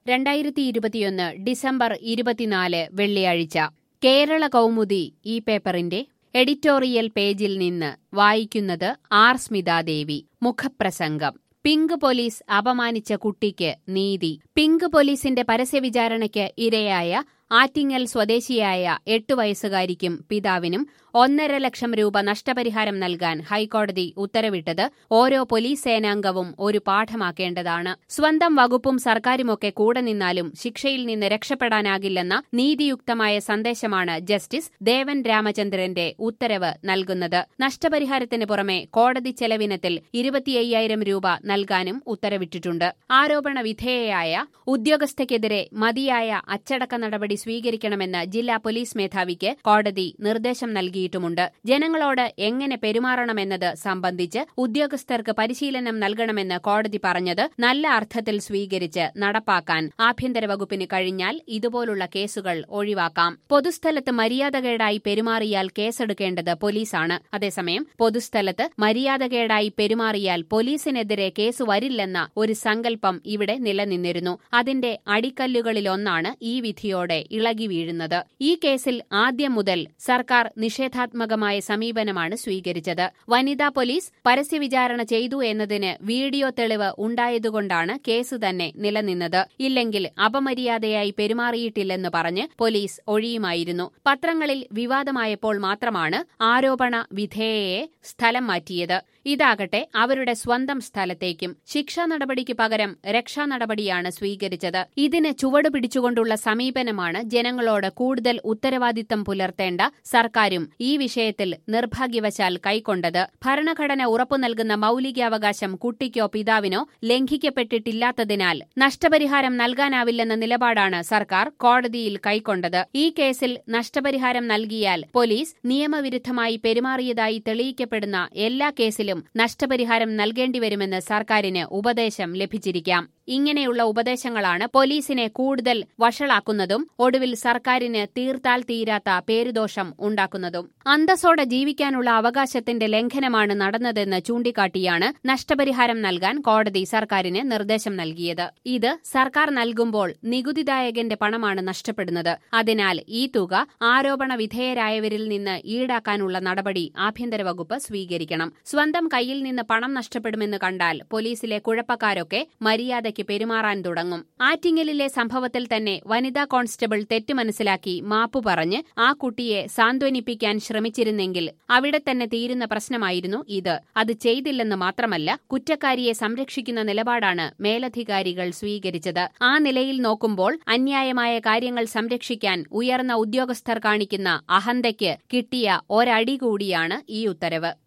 രണ്ടായിരത്തി ഇരുപത്തിയൊന്ന് ഡിസംബർ ഇരുപത്തിനാല് വെള്ളിയാഴ്ച കേരള കൗമുദി ഈ പേപ്പറിന്റെ എഡിറ്റോറിയൽ പേജിൽ നിന്ന് വായിക്കുന്നത് ആർ സ്മിതാദേവി മുഖപ്രസംഗം പിങ്ക് പോലീസ് അപമാനിച്ച കുട്ടിക്ക് നീതി പിങ്ക് പോലീസിന്റെ പരസ്യവിചാരണയ്ക്ക് ഇരയായ ആറ്റിങ്ങൽ സ്വദേശിയായ എട്ടു വയസ്സുകാരിക്കും പിതാവിനും ഒന്നര ലക്ഷം രൂപ നഷ്ടപരിഹാരം നൽകാൻ ഹൈക്കോടതി ഉത്തരവിട്ടത് ഓരോ പോലീസ് സേനാംഗവും ഒരു പാഠമാക്കേണ്ടതാണ് സ്വന്തം വകുപ്പും സർക്കാരുമൊക്കെ കൂടെ നിന്നാലും ശിക്ഷയിൽ നിന്ന് രക്ഷപ്പെടാനാകില്ലെന്ന നീതിയുക്തമായ സന്ദേശമാണ് ജസ്റ്റിസ് ദേവൻ രാമചന്ദ്രന്റെ ഉത്തരവ് നൽകുന്നത് നഷ്ടപരിഹാരത്തിന് പുറമെ കോടതി ചെലവിനത്തിൽ ഇരുപത്തിയ്യായിരം രൂപ നൽകാനും ഉത്തരവിട്ടിട്ടുണ്ട് ആരോപണ വിധേയയായ ഉദ്യോഗസ്ഥയ്ക്കെതിരെ മതിയായ അച്ചടക്ക നടപടി സ്വീകരിക്കണമെന്ന് ജില്ലാ പോലീസ് മേധാവിക്ക് കോടതി നിർദ്ദേശം നൽകിയിട്ടുമുണ്ട് ജനങ്ങളോട് എങ്ങനെ പെരുമാറണമെന്നത് സംബന്ധിച്ച് ഉദ്യോഗസ്ഥർക്ക് പരിശീലനം നൽകണമെന്ന് കോടതി പറഞ്ഞത് നല്ല അർത്ഥത്തിൽ സ്വീകരിച്ച് നടപ്പാക്കാൻ ആഭ്യന്തര വകുപ്പിന് കഴിഞ്ഞാൽ ഇതുപോലുള്ള കേസുകൾ ഒഴിവാക്കാം പൊതുസ്ഥലത്ത് മര്യാദകേടായി പെരുമാറിയാൽ കേസെടുക്കേണ്ടത് പോലീസാണ് അതേസമയം പൊതുസ്ഥലത്ത് മര്യാദകേടായി പെരുമാറിയാൽ പോലീസിനെതിരെ കേസ് വരില്ലെന്ന ഒരു സങ്കല്പം ഇവിടെ നിലനിന്നിരുന്നു അതിന്റെ അടിക്കല്ലുകളിലൊന്നാണ് ഈ വിധിയോടെ ഇളകി വീഴുന്നത് ഈ കേസിൽ ആദ്യം മുതൽ സർക്കാർ നിഷേധാത്മകമായ സമീപനമാണ് സ്വീകരിച്ചത് വനിതാ പോലീസ് പരസ്യവിചാരണ ചെയ്തു എന്നതിന് വീഡിയോ തെളിവ് ഉണ്ടായതുകൊണ്ടാണ് കേസ് തന്നെ നിലനിന്നത് ഇല്ലെങ്കിൽ അപമര്യാദയായി പെരുമാറിയിട്ടില്ലെന്ന് പറഞ്ഞ് പോലീസ് ഒഴിയുമായിരുന്നു പത്രങ്ങളിൽ വിവാദമായപ്പോൾ മാത്രമാണ് ആരോപണ വിധേയയെ സ്ഥലം മാറ്റിയത് ഇതാകട്ടെ അവരുടെ സ്വന്തം സ്ഥലത്തേക്കും ശിക്ഷാ നടപടിക്ക് പകരം രക്ഷാ നടപടിയാണ് സ്വീകരിച്ചത് ഇതിന് ചുവട് പിടിച്ചുകൊണ്ടുള്ള സമീപനമാണ് ജനങ്ങളോട് കൂടുതൽ ഉത്തരവാദിത്തം പുലർത്തേണ്ട സർക്കാരും ഈ വിഷയത്തിൽ നിർഭാഗ്യവശാൽ കൈക്കൊണ്ടത് ഭരണഘടന ഉറപ്പു നൽകുന്ന മൌലികാവകാശം കുട്ടിക്കോ പിതാവിനോ ലംഘിക്കപ്പെട്ടിട്ടില്ലാത്തതിനാൽ നഷ്ടപരിഹാരം നൽകാനാവില്ലെന്ന നിലപാടാണ് സർക്കാർ കോടതിയിൽ കൈക്കൊണ്ടത് ഈ കേസിൽ നഷ്ടപരിഹാരം നൽകിയാൽ പോലീസ് നിയമവിരുദ്ധമായി പെരുമാറിയതായി തെളിയിക്കപ്പെടുന്ന എല്ലാ കേസിലും നഷ്ടപരിഹാരം നൽകേണ്ടിവരുമെന്ന് സർക്കാരിന് ഉപദേശം ലഭിച്ചിരിക്കാം ഇങ്ങനെയുള്ള ഉപദേശങ്ങളാണ് പോലീസിനെ കൂടുതൽ വഷളാക്കുന്നതും ഒടുവിൽ സർക്കാരിന് തീർത്താൽ തീരാത്ത പേരുദോഷം ഉണ്ടാക്കുന്നതും അന്തസ്സോടെ ജീവിക്കാനുള്ള അവകാശത്തിന്റെ ലംഘനമാണ് നടന്നതെന്ന് ചൂണ്ടിക്കാട്ടിയാണ് നഷ്ടപരിഹാരം നൽകാൻ കോടതി സർക്കാരിന് നിർദ്ദേശം നൽകിയത് ഇത് സർക്കാർ നൽകുമ്പോൾ നികുതിദായകന്റെ പണമാണ് നഷ്ടപ്പെടുന്നത് അതിനാൽ ഈ തുക ആരോപണ വിധേയരായവരിൽ നിന്ന് ഈടാക്കാനുള്ള നടപടി ആഭ്യന്തര വകുപ്പ് സ്വീകരിക്കണം സ്വന്തം കയ്യിൽ നിന്ന് പണം നഷ്ടപ്പെടുമെന്ന് കണ്ടാൽ പോലീസിലെ കുഴപ്പക്കാരൊക്കെ മര്യാദയ്ക്ക് പെരുമാറാൻ തുടങ്ങും ആറ്റിങ്ങലിലെ സംഭവത്തിൽ തന്നെ വനിതാ കോൺസ്റ്റബിൾ തെറ്റ് മനസ്സിലാക്കി മാപ്പു പറഞ്ഞ് ആ കുട്ടിയെ സാന്ത്വനിപ്പിക്കാൻ ശ്രമിച്ചിരുന്നെങ്കിൽ അവിടെ തന്നെ തീരുന്ന പ്രശ്നമായിരുന്നു ഇത് അത് ചെയ്തില്ലെന്ന് മാത്രമല്ല കുറ്റക്കാരിയെ സംരക്ഷിക്കുന്ന നിലപാടാണ് മേലധികാരികൾ സ്വീകരിച്ചത് ആ നിലയിൽ നോക്കുമ്പോൾ അന്യായമായ കാര്യങ്ങൾ സംരക്ഷിക്കാൻ ഉയർന്ന ഉദ്യോഗസ്ഥർ കാണിക്കുന്ന അഹന്തയ്ക്ക് കിട്ടിയ ഒരടി കൂടിയാണ് ഈ ഉത്തരവ്